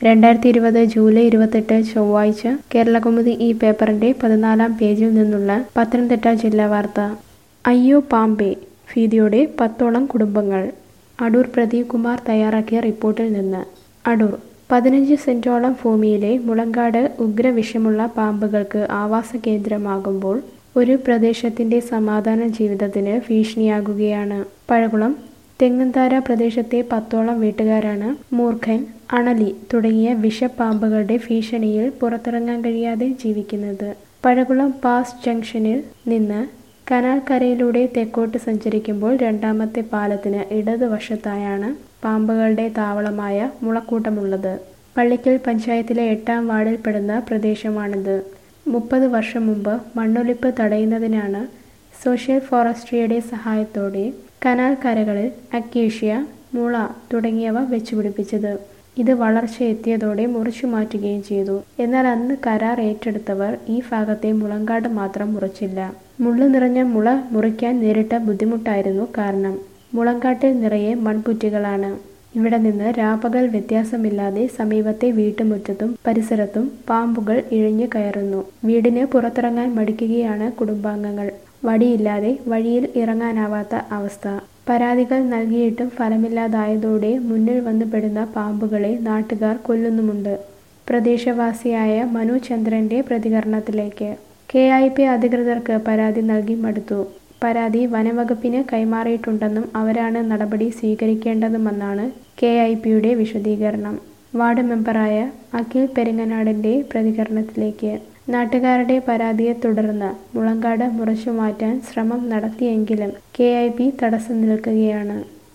രണ്ടായിരത്തി ഇരുപത് ജൂലൈ ഇരുപത്തെട്ട് ചൊവ്വാഴ്ച കേരളകൗമുദി ഈ പേപ്പറിന്റെ പതിനാലാം പേജിൽ നിന്നുള്ള പത്തനംതിട്ട ജില്ലാ വാർത്ത അയ്യോ പാമ്പേ ഭീതിയോടെ പത്തോളം കുടുംബങ്ങൾ അടൂർ പ്രദീപ് കുമാർ തയ്യാറാക്കിയ റിപ്പോർട്ടിൽ നിന്ന് അടൂർ പതിനഞ്ച് സെന്റോളം ഭൂമിയിലെ മുളങ്കാട് ഉഗ്രവിഷമുള്ള പാമ്പുകൾക്ക് ആവാസ കേന്ദ്രമാകുമ്പോൾ ഒരു പ്രദേശത്തിന്റെ സമാധാന ജീവിതത്തിന് ഭീഷണിയാകുകയാണ് പഴകുളം തെങ്ങന്താര പ്രദേശത്തെ പത്തോളം വീട്ടുകാരാണ് മൂർഖൻ അണലി തുടങ്ങിയ വിഷപ്പാമ്പുകളുടെ ഭീഷണിയിൽ പുറത്തിറങ്ങാൻ കഴിയാതെ ജീവിക്കുന്നത് പഴകുളം പാസ് ജംഗ്ഷനിൽ നിന്ന് കനാൽ കരയിലൂടെ തെക്കോട്ട് സഞ്ചരിക്കുമ്പോൾ രണ്ടാമത്തെ പാലത്തിന് ഇടതുവശത്തായാണ് പാമ്പുകളുടെ താവളമായ മുളക്കൂട്ടമുള്ളത് പള്ളിക്കൽ പഞ്ചായത്തിലെ എട്ടാം വാർഡിൽപ്പെടുന്ന പ്രദേശമാണിത് മുപ്പത് വർഷം മുമ്പ് മണ്ണൊലിപ്പ് തടയുന്നതിനാണ് സോഷ്യൽ ഫോറസ്ട്രിയുടെ സഹായത്തോടെ കനാൽ കരകളിൽ അക്കേഷ്യ മുള തുടങ്ങിയവ വെച്ചുപിടിപ്പിച്ചത് ഇത് വളർച്ച എത്തിയതോടെ മുറിച്ചു മാറ്റുകയും ചെയ്തു എന്നാൽ അന്ന് കരാർ ഏറ്റെടുത്തവർ ഈ ഭാഗത്തെ മുളങ്കാട് മാത്രം മുറിച്ചില്ല മുള്ളു നിറഞ്ഞ മുള മുറിക്കാൻ നേരിട്ട ബുദ്ധിമുട്ടായിരുന്നു കാരണം മുളങ്കാട്ടിൽ നിറയെ മൺപുറ്റികളാണ് ഇവിടെ നിന്ന് രാപകൽ വ്യത്യാസമില്ലാതെ സമീപത്തെ വീട്ടുമുറ്റത്തും പരിസരത്തും പാമ്പുകൾ ഇഴഞ്ഞു കയറുന്നു വീടിന് പുറത്തിറങ്ങാൻ മടിക്കുകയാണ് കുടുംബാംഗങ്ങൾ വടിയില്ലാതെ വഴിയിൽ ഇറങ്ങാനാവാത്ത അവസ്ഥ പരാതികൾ നൽകിയിട്ടും ഫലമില്ലാതായതോടെ മുന്നിൽ വന്നു പെടുന്ന പാമ്പുകളെ നാട്ടുകാർ കൊല്ലുന്നുമുണ്ട് പ്രദേശവാസിയായ മനു ചന്ദ്രന്റെ പ്രതികരണത്തിലേക്ക് കെ ഐ പി അധികൃതർക്ക് പരാതി നൽകി മടുത്തു പരാതി വനവകുപ്പിന് കൈമാറിയിട്ടുണ്ടെന്നും അവരാണ് നടപടി സ്വീകരിക്കേണ്ടതുമെന്നാണ് കെ ഐ പിയുടെ വിശദീകരണം വാർഡ് മെമ്പറായ അഖിൽ പെരിങ്ങനാടിന്റെ പ്രതികരണത്തിലേക്ക് നാട്ടുകാരുടെ പരാതിയെ തുടർന്ന് മുളങ്കാട് മുറിച്ചു മാറ്റാൻ ശ്രമം നടത്തിയെങ്കിലും കെ ഐ പി തടസ്സം നിൽക്കുകയാണ്